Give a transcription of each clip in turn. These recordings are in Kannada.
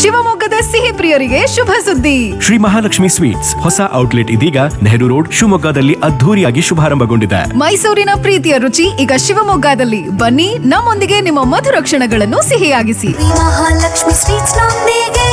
ಶಿವಮೊಗ್ಗದ ಸಿಹಿ ಪ್ರಿಯರಿಗೆ ಶುಭ ಸುದ್ದಿ ಶ್ರೀ ಮಹಾಲಕ್ಷ್ಮಿ ಸ್ವೀಟ್ಸ್ ಹೊಸ ಔಟ್ಲೆಟ್ ಇದೀಗ ನೆಹರು ರೋಡ್ ಶಿವಮೊಗ್ಗದಲ್ಲಿ ಅದ್ಧೂರಿಯಾಗಿ ಶುಭಾರಂಭಗೊಂಡಿದೆ ಮೈಸೂರಿನ ಪ್ರೀತಿಯ ರುಚಿ ಈಗ ಶಿವಮೊಗ್ಗದಲ್ಲಿ ಬನ್ನಿ ನಮ್ಮೊಂದಿಗೆ ನಿಮ್ಮ ಮಧುರ ಕ್ಷಣಗಳನ್ನು ಸಿಹಿಯಾಗಿಸಿ ಮಹಾಲಕ್ಷ್ಮಿ ಸ್ವೀಟ್ಸ್ ನೊಂದಿಗೆ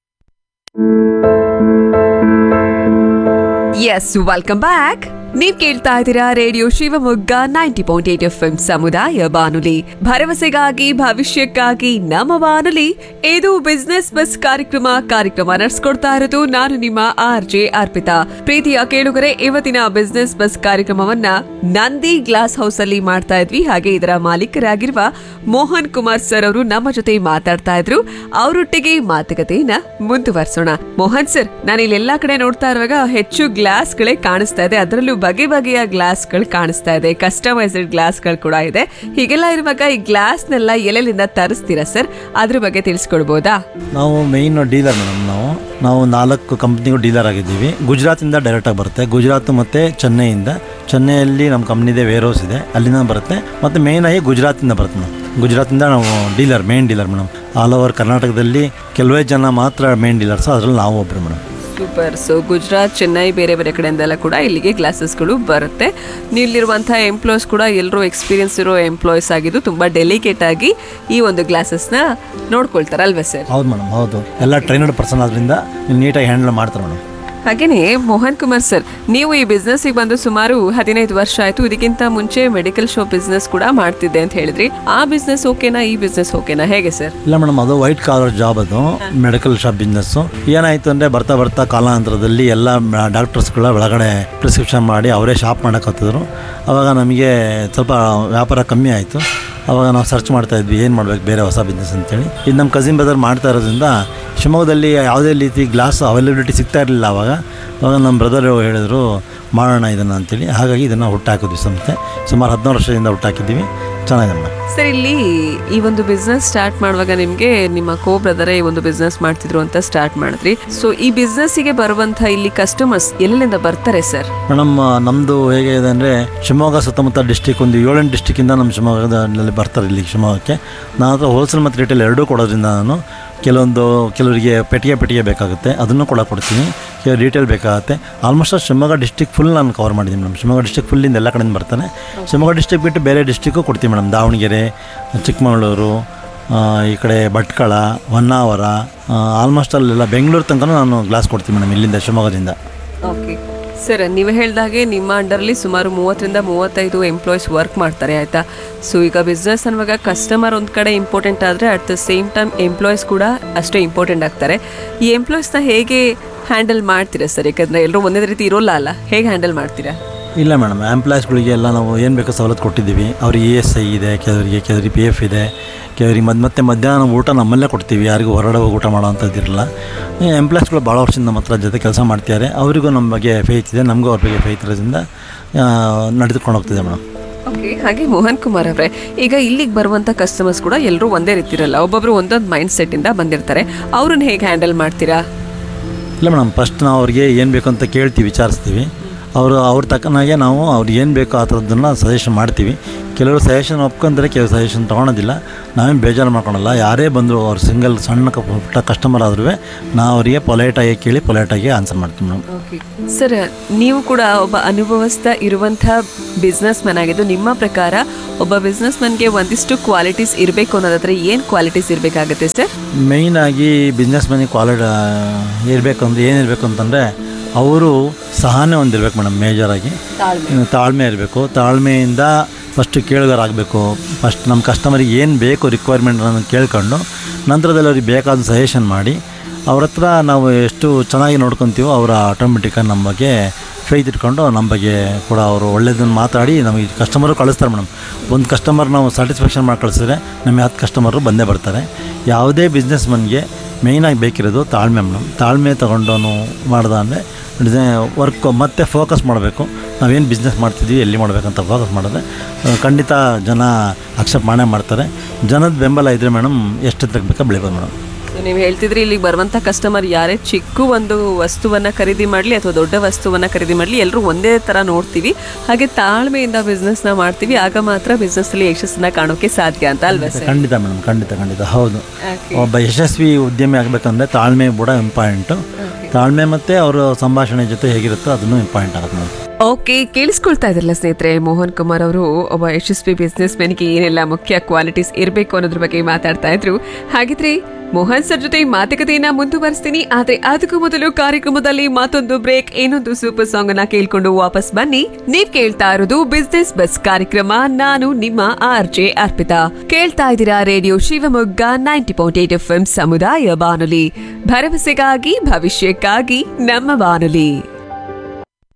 ಎಸ್ ವೆಲ್ಕಮ್ ಬ್ಯಾಕ್ ನೀವ್ ಕೇಳ್ತಾ ಇದ್ದೀರಾ radio Shivamogga ninety point eight F M ಸಮುದಾಯ ಬಾನುಲಿ ಭರವಸೆಗಾಗಿ ಭವಿಷ್ಯಕ್ಕಾಗಿ ನಮ್ಮ ಬಾನುಲಿ ಇದು ಬಿಸ್ನೆಸ್ ಬಸ್ ಕಾರ್ಯಕ್ರಮ ಕಾರ್ಯಕ್ರಮ ನಡೆಸ್ಕೊಡ್ತಾ ಇರೋದು ನಾನು ನಿಮ್ಮ ಆರ್ ಜೆ ಅರ್ಪಿತಾ ಪ್ರೀತಿಯ ಕೇಳುಗರೆ ಇವತ್ತಿನ ಬಿಸ್ನೆಸ್ ಬಸ್ ಕಾರ್ಯಕ್ರಮವನ್ನ ನಂದಿ ಗ್ಲಾಸ್ ಹೌಸ್ ಅಲ್ಲಿ ಮಾಡ್ತಾ ಇದ್ವಿ ಹಾಗೆ ಇದರ ಮಾಲೀಕರಾಗಿರುವ ಮೋಹನ್ ಕುಮಾರ್ ಸರ್ ಅವರು ನಮ್ಮ ಜೊತೆ ಮಾತಾಡ್ತಾ ಇದ್ರು ಅವರೊಟ್ಟಿಗೆ ಮಾತುಕತೆಯನ್ನ ಮುಂದುವರಿಸೋಣ ಮೋಹನ್ ಸರ್ ನಾನು ಇಲ್ಲಿ ಎಲ್ಲಾ ಕಡೆ ನೋಡ್ತಾ ಇರುವಾಗ ಹೆಚ್ಚು ಗ್ಲಾಸ್ಗಳೇ ಕಾಣಿಸ್ತಾ ಇದೆ ಅದರಲ್ಲೂ ಬಗೆ ಬಗೆಯ ಗ್ಲಾಸ್ಗಳು ಕಾಣಿಸ್ತಾ ಇದೆ ಕಸ್ಟಮೈಸ್ಡ್ ಗ್ಲಾಸ್ಗಳು ಕೂಡ ಇದೆ ಹೀಗೆಲ್ಲ ಇರುವಾಗ ಈ ಗ್ಲಾಸ್ನೆಲ್ಲ ಎಲ್ಲೆಲ್ಲಿಂದ ತರಿಸ್ತೀರಾ ಸರ್ ಅದ್ರ ಬಗ್ಗೆ ತಿಳಿಸ್ಕೊಡ್ಬೋದಾ ನಾವು ಮೇಯ್ನ್ ಡೀಲರ್ ಮೇಡಮ್ ನಾವು ನಾವು ನಾಲ್ಕು ಕಂಪ್ನಿಗೂ ಡೀಲರ್ ಆಗಿದ್ದೀವಿ ಗುಜರಾತಿಂದ ಡೈರೆಕ್ಟಾಗಿ ಬರುತ್ತೆ ಗುಜರಾತ್ ಮತ್ತು ಚೆನ್ನೈಯಿಂದ ಚೆನ್ನೈಯಲ್ಲಿ ನಮ್ಮ ಕಂಪ್ನಿದೆ ವೇರ್ ಹೌಸ್ ಇದೆ ಅಲ್ಲಿಂದ ಬರುತ್ತೆ ಮತ್ತು ಮೇಯ್ನ್ ಆಗಿ ಗುಜರಾತಿಂದ ಬರುತ್ತೆ ಮೇಡಮ್ ಗುಜರಾತಿಂದ ನಾವು dealer main dealer madam all over ಕರ್ನಾಟಕದಲ್ಲಿ ಕೆಲವೇ ಜನ ಮಾತ್ರ ಮೇನ್ ಡೀಲರ್ಸ್ ಅದರಲ್ಲಿ ನಾವು ಒಬ್ಬರು madam super so Gujarat Chennai ಬೇರೆ ಬೇರೆ ಕಡೆಯಿಂದೆಲ್ಲ ಕೂಡ ಇಲ್ಲಿಗೆ ಗ್ಲಾಸಸ್ಗಳು ಬರುತ್ತೆ ನೀವು ಇಲ್ಲಿರುವಂತಹ ಎಂಪ್ಲಾಯ್ಸ್ ಕೂಡ ಎಲ್ಲರೂ ಎಕ್ಸ್ಪೀರಿಯನ್ಸ್ ಇರೋ ಎಂಪ್ಲಾಯ್ಸ್ ಆಗಿದ್ದು ತುಂಬಾ ಡೆಲಿಕೇಟ್ ಆಗಿ ಈ ಒಂದು ಗ್ಲಾಸಸ್ನ ನೋಡ್ಕೊಳ್ತಾರಲ್ವಾ ಸರ್ ಹೌದು ಮೇಡಮ್ ಹೌದು ಎಲ್ಲ ಟ್ರೈನಡ್ ಪರ್ಸನ್ ಆದ್ರಿಂದ ನೀಟಾಗಿ ಹ್ಯಾಂಡಲ್ ಮಾಡ್ತಾರೆ ಮೇಡಮ್ ಹಾಗೇನೆ ಮೋಹನ್ ಕುಮಾರ್ ಸರ್ ನೀವು ಈ ಬಿಸ್ನೆಸ್ಸಿಗೆ ಬಂದು ಸುಮಾರು ಹದಿನೈದು ವರ್ಷ ಆಯ್ತು ಇದಕ್ಕಿಂತ ಮುಂಚೆ ಮೆಡಿಕಲ್ ಶಾಪ್ ಬಿಸ್ನೆಸ್ ಕೂಡ ಮಾಡ್ತಿದ್ದೆ ಅಂತ ಹೇಳಿದ್ರಿ ಆ ಬಿಸ್ನೆಸ್ ಓಕೆನಾ ಈ ಬಿಸ್ನೆಸ್ ಓಕೆನಾ ಹೇಗೆ ಸರ್ ಇಲ್ಲ ಮೇಡಮ್ ಅದು ವೈಟ್ ಕಾಲರ್ ಜಾಬ್ ಅದು ಮೆಡಿಕಲ್ ಶಾಪ್ ಬಿಸ್ನೆಸ್ಸು ಏನಾಯಿತು ಅಂದರೆ ಬರ್ತಾ ಬರ್ತಾ ಕಾಲಾಂತರದಲ್ಲಿ ಎಲ್ಲ ಡಾಕ್ಟರ್ಸ್ಗಳ ಒಳಗಡೆ ಪ್ರಿಸ್ಕ್ರಿಪ್ಷನ್ ಮಾಡಿ ಅವರೇ ಶಾಪ್ ಮಾಡೋಕತ್ತಿದ್ರು ಅವಾಗ ನಮಗೆ ಸ್ವಲ್ಪ ವ್ಯಾಪಾರ ಕಮ್ಮಿ ಆಯಿತು ಅವಾಗ ನಾವು ಸರ್ಚ್ ಮಾಡ್ತಾ ಇದ್ವಿ ಏನು ಮಾಡ್ಬೇಕು ಬೇರೆ ಹೊಸ ಬಿಸ್ನೆಸ್ ಅಂತೇಳಿ ಇದು ನಮ್ಮ ಕಸಿನ್ ಬ್ರದರ್ ಮಾಡ್ತಾ ಇರೋದ್ರಿಂದ ಶಿವಮೊಗ್ಗದಲ್ಲಿ ಯಾವುದೇ ರೀತಿ ಗ್ಲಾಸ್ ಅವೈಲಬಿಲಿಟಿ ಸಿಗ್ತಾ ಇರಲಿಲ್ಲ ಅವಾಗ ಅವಾಗ ನಮ್ಮ ಬ್ರದರ್ ಹೇಳಿದರು ಮಾಡೋಣ ಇದನ್ನು ಅಂತೇಳಿ ಹಾಗಾಗಿ ಇದನ್ನು ಹುಟ್ಟಾಕಿದ್ವಿ ಸಂಸ್ಥೆ ಸುಮಾರು ಹದಿನಾರು ವರ್ಷದಿಂದ ಹುಟ್ಟಾಕಿದ್ದೀವಿ ಚೆನ್ನಾಗಿದೆ ಮೇಡಮ್ ಸರ್ ಇಲ್ಲಿ ಈ ಒಂದು ಬಿಸ್ನೆಸ್ ಸ್ಟಾರ್ಟ್ ಮಾಡುವಾಗ ನಿಮಗೆ ನಿಮ್ಮ ಕೋ ಬ್ರದರೇ ಈ ಒಂದು ಬಿಸ್ನೆಸ್ ಮಾಡ್ತಿದ್ರು ಅಂತ ಸ್ಟಾರ್ಟ್ ಮಾಡಿದ್ರಿ ಸೊ ಈ ಬಿಸ್ನೆಸ್ಸಿಗೆ ಬರುವಂತ ಇಲ್ಲಿ ಕಸ್ಟಮರ್ಸ್ ಎಲ್ಲೆಲ್ಲಿಂದ ಬರ್ತಾರೆ ಸರ್ ಮೇಡಮ್ ನಮ್ಮದು ಹೇಗೆ ಇದೆ ಅಂದರೆ ಶಿವಮೊಗ್ಗ ಸುತ್ತಮುತ್ತ ಡಿಸ್ಟಿಕ್ ಒಂದು ಏಳೆಂಟು ಡಿಸ್ಟಿಕ್ಕಿಂದ ನಮ್ಮ ಶಿವಮೊಗ್ಗದಲ್ಲಿ ಬರ್ತಾರೆ ಇಲ್ಲಿ ಶಿವಮೊಗ್ಗಕ್ಕೆ ನಾನು ಹತ್ರ ಹೋಲ್ಸೇಲ್ ಮತ್ತು ರಿಟೇಲ್ ಎರಡೂ ಕೊಡೋದ್ರಿಂದ ನಾನು ಕೆಲವೊಂದು ಕೆಲವರಿಗೆ ಪೆಟ್ಟಿಗೆ ಪೆಟ್ಟಿಗೆ ಬೇಕಾಗುತ್ತೆ ಅದನ್ನು ಕೂಡ ಕೊಡ್ತೀನಿ ಕೆಲವು ರಿಟೇಲ್ ಬೇಕಾಗುತ್ತೆ ಆಲ್ಮೋಸ್ಟ್ ಶಿವಮೊಗ್ಗ ಡಿಸ್ಟಿಕ್ ಫುಲ್ ನಾನು ಕವರ್ ಮಾಡಿದ್ದೀನಿ ಮೇಡಮ್ ಶಿವಮೊಗ್ಗ ಡಿಸ್ಟಿಕ್ ಫುಲ್ಲಿಂದ ಎಲ್ಲ ಕಡೆಯಿಂದ ಬರ್ತಾನೆ ಶಿವಮೊಗ್ಗ ಡಿಸ್ಟಿಕ್ ಬಿಟ್ಟು ಬೇರೆ ಡಿಸ್ಟಿಕ್ಕು ಕೊಡ್ತೀವಿ ಮೇಡಮ್ ದಾವಣಗೆರೆ ಚಿಕ್ಕಮಗಳೂರು ಆ, ಈ ಕಡೆ ಭಟ್ಕಳ ಹೊನ್ನಾವರ ಆಲ್ಮೋಸ್ಟ್ ಅಲ್ಲೆಲ್ಲ ಬೆಂಗಳೂರು ತನಕ ನಾನು ಗ್ಲಾಸ್ ಕೊಡ್ತೀನಿ ಮೇಡಮ್ ಇಲ್ಲಿಂದ ಶಿವಮೊಗ್ಗದಿಂದ ಓಕೆ ಸರ್ ನೀವು ಹೇಳ್ದಾಗೆ ನಿಮ್ಮ ಅಂಡರ್ಲಿ ಸುಮಾರು ಮೂವತ್ತರಿಂದ ಮೂವತ್ತೈದು ಎಂಪ್ಲಾಯ್ಸ್ ವರ್ಕ್ ಮಾಡ್ತಾರೆ ಆಯ್ತಾ ಸೊ ಈಗ ಬಿಸ್ನೆಸ್ ಅನ್ನುವಾಗ ಕಸ್ಟಮರ್ ಒಂದು ಕಡೆ ಇಂಪಾರ್ಟೆಂಟ್ ಆದರೆ at the same time employees ಕೂಡ ಅಷ್ಟೇ ಇಂಪಾರ್ಟೆಂಟ್ ಆಗ್ತಾರೆ ಈ ಎಂಪ್ಲಾಯ್ಸ್ನ ಹೇಗೆ ಹ್ಯಾಂಡಲ್ ಮಾಡ್ತೀರಾ ಸರ್ ಯಾಕಂದರೆ ಎಲ್ಲರೂ ಒಂದೇ ರೀತಿ ಇರೋಲ್ಲ ಅಲ್ಲ ಹೇಗೆ ಹ್ಯಾಂಡಲ್ ಮಾಡ್ತೀರಾ ಇಲ್ಲ ಮೇಡಮ್ ಎಂಪ್ಲಾಯ್ಸ್ಗಳಿಗೆ ಎಲ್ಲ ನಾವು ಏನು ಬೇಕೋ ಸವಲತ್ತು ಕೊಟ್ಟಿದ್ದೀವಿ ಅವ್ರಿಗೆ ಇ ಎಸ್ ಐ ಇದೆ ಕೆಲವರಿಗೆ ಕೆಲವರಿಗೆ ಪಿ ಎಫ್ ಇದೆ ಕೆಲವರಿಗೆ ಮದ್ ಮತ್ತೆ ಮಧ್ಯಾಹ್ನ ಊಟ ನಮ್ಮಲ್ಲೇ ಕೊಡ್ತೀವಿ ಯಾರಿಗೂ ಹೊರಗಡೆ ಹೋಗಿ ಊಟ ಮಾಡೋ ಅಂಥದ್ದಿರಲ್ಲ ಎಂಪ್ಲಾಯ್ಸ್ಗಳು ಭಾಳ ವರ್ಷದಿಂದ ನಮ್ಮ ಹತ್ರ ಜೊತೆ ಕೆಲಸ ಮಾಡ್ತಿದ್ದಾರೆ ಅವರಿಗೂ ನಮ್ಮ ಬಗ್ಗೆ ಫೇತ್ ಇದೆ ನಮಗೂ ಅವ್ರ ಬಗ್ಗೆ ಫೇತ್ ಇರೋದ್ರಿಂದ ಆ, ನಡೆದುಕೊಂಡು ಹೋಗ್ತಿದೆ ಮೇಡಮ್ ಓಕೆ ಹಾಗೆ ಮೋಹನ್ ಕುಮಾರ್ ಅವರೇ ಈಗ ಇಲ್ಲಿಗೆ ಬರುವಂಥ ಕಸ್ಟಮರ್ಸ್ ಕೂಡ ಎಲ್ಲರೂ ಒಂದೇ ರೀತಿ ಇರಲ್ಲ ಒಬ್ಬೊಬ್ರು ಒಂದೊಂದು ಮೈಂಡ್ ಸೆಟ್ಟಿಂದ ಬಂದಿರ್ತಾರೆ ಅವ್ರನ್ನ ಹೇಗೆ ಹ್ಯಾಂಡಲ್ ಮಾಡ್ತೀರಾ ಇಲ್ಲ ಮೇಡಮ್ ಫಸ್ಟ್ ನಾವು ಅವ್ರಿಗೆ ಏನು ಬೇಕು ಅಂತ ಕೇಳ್ತೀವಿ ವಿಚಾರಿಸ್ತೀವಿ ಅವರು ಅವ್ರ ತಕ್ಕನಾಗೆ ನಾವು ಅವ್ರಿಗೆ ಏನು ಬೇಕೋ ಆ ಥರದ್ದನ್ನು ಸಜೆಷನ್ ಮಾಡ್ತೀವಿ ಕೆಲವರು ಸಜೆಷನ್ ಒಪ್ಕೊಂತಾರೆ ಕೆಲವು ಸಜೆಷನ್ ತೊಗೊಳೋದಿಲ್ಲ ನಾವೇನು ಬೇಜಾರು ಮಾಡ್ಕೊಳಲ್ಲ ಯಾರೇ ಬಂದರು ಅವ್ರು ಸಿಂಗಲ್ ಸಣ್ಣ ಕ- ಪುಟ್ಟ ಕಸ್ಟಮರ್ ಆದ್ರೂ ನಾವು ಅವರಿಗೆ ಪೊಲೈಟಾಗಿ ಕೇಳಿ ಪೊಲೈಟಾಗಿ ಆನ್ಸರ್ ಮಾಡ್ತೀವಿ ಮೇಡಮ್ ಓಕೆ ಸರ್ ನೀವು ಕೂಡ ಒಬ್ಬ ಅನುಭವಸ್ಥ ಇರುವಂಥ ಬಿಸ್ನೆಸ್ ಮ್ಯಾನ್ ಆಗಿದ್ದು ನಿಮ್ಮ ಪ್ರಕಾರ ಒಬ್ಬ ಬಿಸ್ನೆಸ್ ಮ್ಯಾನ್ಗೆ ಒಂದಿಷ್ಟು ಕ್ವಾಲಿಟೀಸ್ ಇರಬೇಕು ಅನ್ನೋದಾದ್ರೆ ಏನು ಕ್ವಾಲಿಟೀಸ್ ಇರಬೇಕಾಗುತ್ತೆ ಸರ್ ಮೇಯ್ನಾಗಿ ಬಿಸ್ನೆಸ್ ಮನಿ ಕ್ವಾಲಿಟಿ ಇರಬೇಕು ಅಂದರೆ ಏನಿರಬೇಕು ಅಂತಂದರೆ ಅವರು ಸಹನೆ ಹೊಂದಿರ್ಬೇಕು ಮೇಡಮ್ ಮೇಜರಾಗಿ ಇನ್ನು ತಾಳ್ಮೆ ಇರಬೇಕು ತಾಳ್ಮೆಯಿಂದ ಫಸ್ಟ್ ಕೇಳುಗರಾಗಬೇಕು ಫಸ್ಟ್ ನಮ್ಮ ಕಸ್ಟಮರಿಗೆ ಏನು ಬೇಕು ರಿಕ್ವೈರ್ಮೆಂಟ್ ಅನ್ನೋದನ್ನ ಕೇಳ್ಕೊಂಡು ನಂತರದಲ್ಲಿ ಅವ್ರಿಗೆ ಬೇಕಾದ ಸಜೆಷನ್ ಮಾಡಿ ಅವ್ರ ಹತ್ರ ನಾವು ಎಷ್ಟು ಚೆನ್ನಾಗಿ ನೋಡ್ಕೊತೀವೋ ಅವರ ಆಟೋಮೆಟಿಕಾಗಿ ನಮ್ಮ ಬಗ್ಗೆ ಫೈತ್ ಇಟ್ಕೊಂಡು ನಮ್ಮ ಬಗ್ಗೆ ಕೂಡ ಅವರು ಒಳ್ಳೇದನ್ನು ಮಾತಾಡಿ ನಮಗೆ ಕಸ್ಟಮರು ಕಳಿಸ್ತಾರೆ ಮೇಡಮ್ ಒಂದು ಕಸ್ಟಮರ್ ನಾವು ಸ್ಯಾಟಿಸ್ಫ್ಯಾಕ್ಷನ್ ಮಾಡಿ ಕಳಿಸಿದ್ರೆ ನಮಗೆ ಹತ್ತು ಕಸ್ಟಮರು ಬಂದೇ ಬರ್ತಾರೆ ಯಾವುದೇ ಬಿಸ್ನೆಸ್ ಮನ್ಗೆ ಮೇಯ್ನಾಗಿ ಬೇಕಿರೋದು ತಾಳ್ಮೆ ಮೇಡಮ್ ತಾಳ್ಮೆ ತೊಗೊಂಡವನು ಮಾಡ್ದ ಅಂದರೆ ವರ್ಕ್ ಮತ್ತೆ ಫೋಕಸ್ ಮಾಡಬೇಕು ನಾವೇನು ಬಿಸ್ನೆಸ್ ಮಾಡ್ತಿದ್ವಿ ಎಲ್ಲಿ ಮಾಡಬೇಕಂತ ಫೋಕಸ್ ಮಾಡಿದ್ರೆ ಆ, ಖಂಡಿತ ಜನ ಅಕ್ಸೆಪ್ಟ್ ಮಾಡೇ ಮಾಡ್ತಾರೆ ಜನದ ಬೆಂಬಲ ಇದ್ದರೆ ಮೇಡಮ್ ಎಷ್ಟು ಬೇಕಾ ಬೆಳಿಬೋದು ಮೇಡಮ್ ನೀವು ಹೇಳ್ತಿದ್ರಿ ಇಲ್ಲಿಗೆ ಬರುವಂತ ಕಸ್ಟಮರ್ ಯಾರೇ ಚಿಕ್ಕ ಒಂದು ವಸ್ತುವನ್ನ ಖರೀದಿ ಮಾಡಲಿ ಅಥವಾ ದೊಡ್ಡ ವಸ್ತುವನ್ನ ಖರೀದಿ ಮಾಡಲಿ ಎಲ್ಲರೂ ಒಂದೇ ತರ ನೋಡ್ತೀವಿ ಹಾಗೆ ತಾಳ್ಮೆಯಿಂದ ಬಿಸ್ನೆಸ್ ನ ಮಾಡ್ತೀವಿ ಆಗ ಮಾತ್ರ ಬಿಸ್ನೆಸ್ ಅಲ್ಲಿ ಯಶಸ್ಸನ್ನ ಕಾಣೋಕೆ ಸಾಧ್ಯ ಅಂತ ಅಲ್ವಾ ಸರ್ ಖಂಡಿತ ಮೇಡಮ್ ಖಂಡಿತ ಖಂಡಿತ ಹೌದು ಒಬ್ಬ ಯಶಸ್ವಿ ಉದ್ಯಮಿ ಆಗಬೇಕಂದ್ರೆ ತಾಳ್ಮೆ ಕೂಡ ಇಂಪಾರ್ಟೆಂಟು ತಾಳ್ಮೆ ಮತ್ತು ಅವರ ಸಂಭಾಷಣೆ ಜೊತೆ ಹೇಗಿರುತ್ತೋ ಅದನ್ನು ಇಂಪಾರ್ಟೆಂಟ್ ಆಗುತ್ತೆ ಮೇಡಮ್ ಓಕೆ ಕೇಳಿಸ್ಕೊಳ್ತಾ ಇದ್ರಲ್ಲ ಸ್ನೇಹಿತರೆ ಮೋಹನ್ ಕುಮಾರ್ ಅವರು ಒಬ್ಬ ಯಶಸ್ವಿ ಬಿಸ್ನೆಸ್ ಗೆ ಏನೆಲ್ಲ ಮುಖ್ಯ ಕ್ವಾಲಿಟೀಸ್ ಇರಬೇಕು ಅನ್ನೋದ್ರ ಬಗ್ಗೆ ಮಾತಾಡ್ತಾ ಇದ್ರು ಹಾಗಿದ್ರೆ ಮೋಹನ್ ಸರ್ ಜೊತೆ ಈ ಮಾತುಕತೆಯನ್ನ ಮುಂದುವರಿಸ್ತೀನಿ ಆದ್ರೆ ಅದಕ್ಕೂ ಮೊದಲು ಕಾರ್ಯಕ್ರಮದಲ್ಲಿ ಮತ್ತೊಂದು ಬ್ರೇಕ್ ಏನೊಂದು ಸೂಪರ್ ಸಾಂಗ್ ಅನ್ನ ಕೇಳ್ಕೊಂಡು ವಾಪಸ್ ಬನ್ನಿ ನೀವ್ ಕೇಳ್ತಾ ಇರೋದು ಬಿಸ್ನೆಸ್ ಬಸ್ ಕಾರ್ಯಕ್ರಮ ನಾನು ನಿಮ್ಮ ಆರ್ ಜೆ ಅರ್ಪಿತಾ ಕೇಳ್ತಾ ಇದ್ದೀರಾ radio Shivamogga ninety point eight F M ಸಮುದಾಯ ಬಾನುಲಿ ಭರವಸೆಗಾಗಿ ಭವಿಷ್ಯಕ್ಕಾಗಿ ನಮ್ಮ ಬಾನುಲಿ